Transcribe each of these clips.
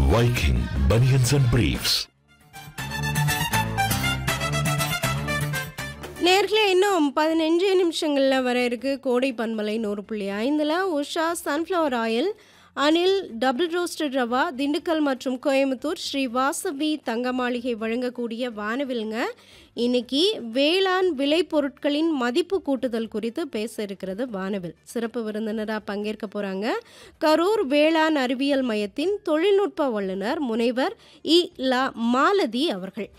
Viking Bunions and Briefs. நேர்களே இன்னும் பதினஞ்சு நிமிஷங்களில் வர இருக்கு கோடை பண்பலை நூறு புள்ளி ஐந்தில் Usha sunflower oil Anil double roasted rava Dindigul மற்றும் கோயம்புத்தூர் ஸ்ரீ வாசவி தங்க மாளிகை வழங்கக்கூடிய வானவில்ங்க இன்னைக்கு வேளாண் விளைபொருட்களின் மதிப்பு கூட்டுதல் குறித்து பேச இருக்கிறது வானவில் சிறப்பு விருந்தினராக பங்கேற்க போகிறாங்க கரூர் வேளாண் அறிவியல் மையத்தின் தொழில்நுட்ப வல்லுநர் முனைவர் இ லா மாலதி அவர்கள்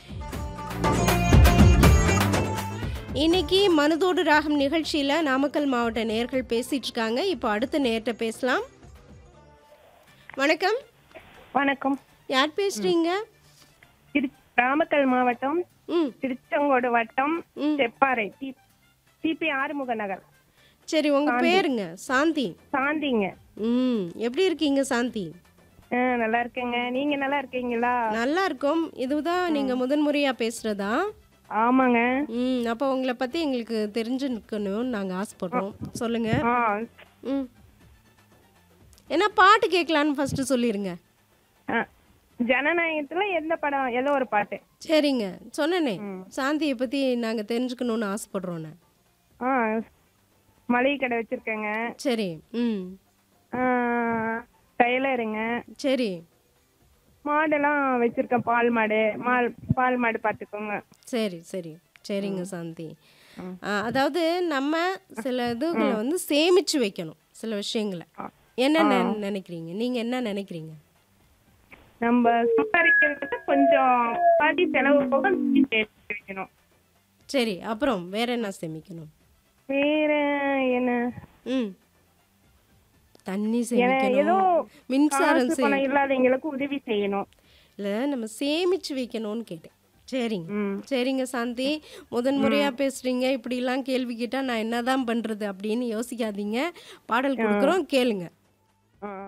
இன்னைக்கு மனதோடு ராகம் நிகழ்ச்சியில் நாமக்கல் மாவட்ட நேர்கள் பேசிட்டு இருக்காங்க இப்போ அடுத்த நேர்கிட்ட பேசலாம் வணக்கம் வணக்கம் யார் பேசுறீங்க திரு நாமக்கல் மாவட்டம் ம் திருச்செங்கோடு வட்டம் ம். செப்பாறை டி- டிபி ஆறுமுக நகர் சரி உங்க பேருங்க சாந்தி சாந்திங்க ம் எப்படி இருக்கீங்க சாந்தி ஆ, நல்லா இருக்கேங்க நீங்க நல்லா இருக்கீங்களா நல்லா இருக்கோம் இதுதான் நீங்க முதன்முறையா பேசுறதா ஆமாங்க ம் அப்போ உங்களை பத்தி எங்களுக்கு தெரிஞ்சுக்கணும்னு நாங்க ஆசைப்படுறோம் சொல்லுங்க ஆ ம் என்ன பாட்டு கேட்கலான்னு ஃபர்ஸ்ட் சொல்லிருங்க ஆ. ஜனநாயகத்துல எந்த படம் ஏதோ ஒரு பாட்டு சரிங்க சொன்னனே சாந்தியை பத்தி நாங்க தெரிஞ்சுக்கணும்னு ஆசைப்படுறோன்னு ஆ மளிகை கடை வச்சிருக்கேங்க சரி ம் ஆ, டெய்லருங்க சரி மாடெல்லாம் வச்சிருக்கேன் பால் மாடு மால் பால் மாடு பார்த்துக்கோங்க சரி சரி சரிங்க சாந்தி ஆ, அதாவது நம்ம சில இதுகளை வந்து சேமிச்சு வைக்கணும் சில விஷயங்களை என்ன நெ- நினைக்கிறீங்க நீங்க என்ன நினைக்கிறீங்க நம்ம சம்பாதிக்கிறது கொஞ்சம் பாதி செலவு போக மீதி சேர்த்து வைக்கணும் சரி அப்புறம் வேற என்ன சேமிக்கணும் வேற என்ன ம் தண்ணி ஏதோ சேமிக்கணும் மின்சாரம் காசு சே பணம் இல்லாதவங்களுக்கு உதவி செய்யணும் இல்லை நம்ம சேமிச்சு வைக்கணும்னு கேட்டேன் சரிங்க ம். சரிங்க சாந்தி முதன் முறையாக பேசுகிறீங்க இப்படிலாம் கேள்வி கேட்டால் நான் என்னதான் பண்ணுறது அப்படின்னு யோசிக்காதீங்க பாடல் கொடுக்குறோம் கேளுங்க ஆ